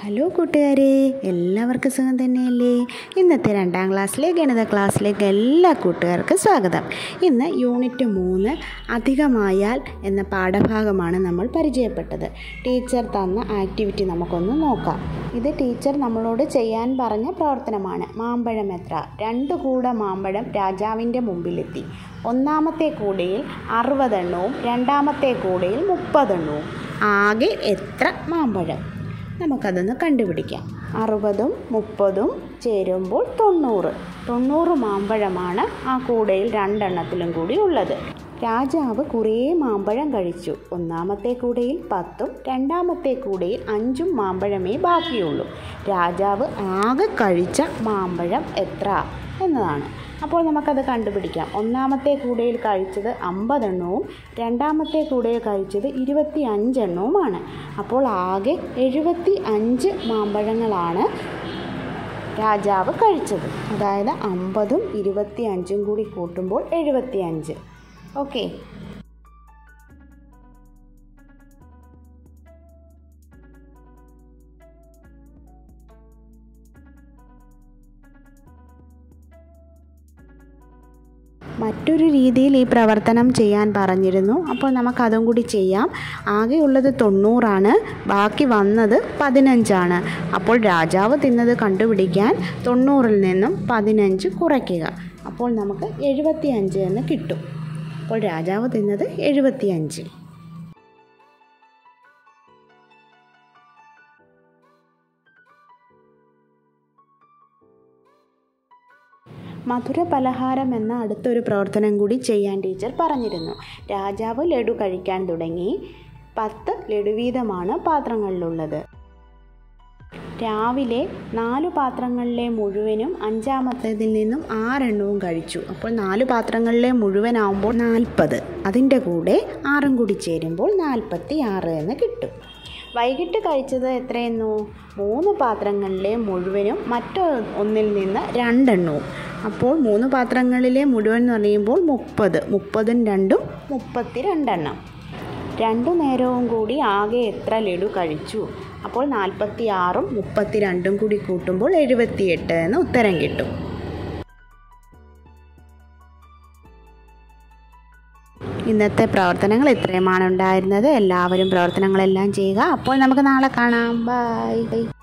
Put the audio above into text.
hello കൂട്ടുകാരെ എല്ലാവർക്കും സുഖം തന്നെയല്ലേ ഇന്നത്തെ രണ്ടാം ക്ലാസ്സിലെ ഗണിത ക്ലാസ്സിലേക്ക് എല്ലാ കൂട്ടുകാർക്കും സ്വാഗതം ഇന്ന് യൂണിറ്റ് മൂന്ന് അധികമായാൽ എന്ന പാഠഭാഗമാണ് നമ്മൾ പരിചയപ്പെട്ടത് ടീച്ചർ തന്ന ആക്ടിവിറ്റി നമുക്കൊന്ന് നോക്കാം ഇത് ടീച്ചർ നമ്മളോട് ചെയ്യാൻ പറഞ്ഞ പ്രവർത്തനമാണ് മാമ്പഴം എത്ര രണ്ട് കൂട മാമ്പഴം രാജാവിൻ്റെ മുമ്പിലെത്തി ഒന്നാമത്തെ കൂടയിൽ അറുപതെണ്ണവും രണ്ടാമത്തെ കൂടയിൽ മുപ്പതെണ്ണവും ആകെ എത്ര മാമ്പഴം നമുക്കതൊന്ന് കണ്ടുപിടിക്കാം അറുപതും മുപ്പതും ചേരുമ്പോൾ തൊണ്ണൂറ് തൊണ്ണൂറ് മാമ്പഴമാണ് ആ കൂടയിൽ രണ്ടെണ്ണത്തിലും കൂടി ഉള്ളത് രാജാവ് കുറേ മാമ്പഴം കഴിച്ചു ഒന്നാമത്തെ കൂടയിൽ പത്തും രണ്ടാമത്തെ കൂടയിൽ അഞ്ചും മാമ്പഴമേ ബാക്കിയുള്ളൂ രാജാവ് ആകെ കഴിച്ച മാമ്പഴം എത്ര എന്നതാണ് അപ്പോൾ നമുക്കത് കണ്ടുപിടിക്കാം ഒന്നാമത്തെ കൂടയിൽ കഴിച്ചത് അമ്പതെണ്ണവും രണ്ടാമത്തെ കൂടയിൽ കഴിച്ചത് ഇരുപത്തി അഞ്ചെണ്ണവുമാണ് അപ്പോൾ ആകെ എഴുപത്തി അഞ്ച് മാമ്പഴങ്ങളാണ് രാജാവ് കഴിച്ചത് അതായത് അമ്പതും ഇരുപത്തി അഞ്ചും കൂടി കൂട്ടുമ്പോൾ എഴുപത്തി അഞ്ച് ഓക്കെ മറ്റൊരു രീതിയിൽ ഈ പ്രവർത്തനം ചെയ്യാൻ പറഞ്ഞിരുന്നു അപ്പോൾ നമുക്കതും കൂടി ചെയ്യാം ആകെയുള്ളത് തൊണ്ണൂറാണ് ബാക്കി വന്നത് പതിനഞ്ചാണ് അപ്പോൾ രാജാവ് തിന്നത് കണ്ടുപിടിക്കാൻ തൊണ്ണൂറിൽ നിന്നും പതിനഞ്ച് കുറയ്ക്കുക അപ്പോൾ നമുക്ക് എഴുപത്തി അഞ്ച് എന്ന് കിട്ടും അപ്പോൾ രാജാവ് തിന്നത് എഴുപത്തി അഞ്ച് മധുര പലഹാരം എന്ന അടുത്തൊരു പ്രവർത്തനം കൂടി ചെയ്യാൻ ടീച്ചർ പറഞ്ഞിരുന്നു രാജാവ് ലഡു കഴിക്കാൻ തുടങ്ങി പത്ത് ലഡു വീതമാണ് പാത്രങ്ങളിലുള്ളത് രാവിലെ നാല് പാത്രങ്ങളിലെ മുഴുവനും അഞ്ചാമത്തേതിൽ നിന്നും ആറെണ്ണവും കഴിച്ചു അപ്പോൾ നാല് പാത്രങ്ങളിലെ മുഴുവനാവുമ്പോൾ നാൽപ്പത് അതിൻ്റെ കൂടെ ആറും കൂടി ചേരുമ്പോൾ നാൽപ്പത്തി ആറ് എന്ന് കിട്ടും വൈകിട്ട് കഴിച്ചത് എത്രയെന്നു മൂന്ന് പാത്രങ്ങളിലെ മുഴുവനും മറ്റൊ ഒന്നിൽ നിന്ന് രണ്ടെണ്ണവും അപ്പോൾ മൂന്ന് പാത്രങ്ങളിലെ മുഴുവൻ എന്ന് പറയുമ്പോൾ മുപ്പത് മുപ്പതും രണ്ടും മുപ്പത്തി രണ്ടെണ്ണം രണ്ടു നേരവും കൂടി ആകെ എത്ര ലഡു കഴിച്ചു അപ്പോൾ നാൽപ്പത്തി ആറും മുപ്പത്തി രണ്ടും കൂടി കൂട്ടുമ്പോൾ എഴുപത്തിയെട്ട് എന്ന് ഉത്തരം കിട്ടും ഇന്നത്തെ പ്രവർത്തനങ്ങൾ ഇത്രയുമാണ് ഉണ്ടായിരുന്നത് എല്ലാവരും പ്രവർത്തനങ്ങളെല്ലാം ചെയ്യുക അപ്പോൾ നമുക്ക് നാളെ കാണാം ബൈ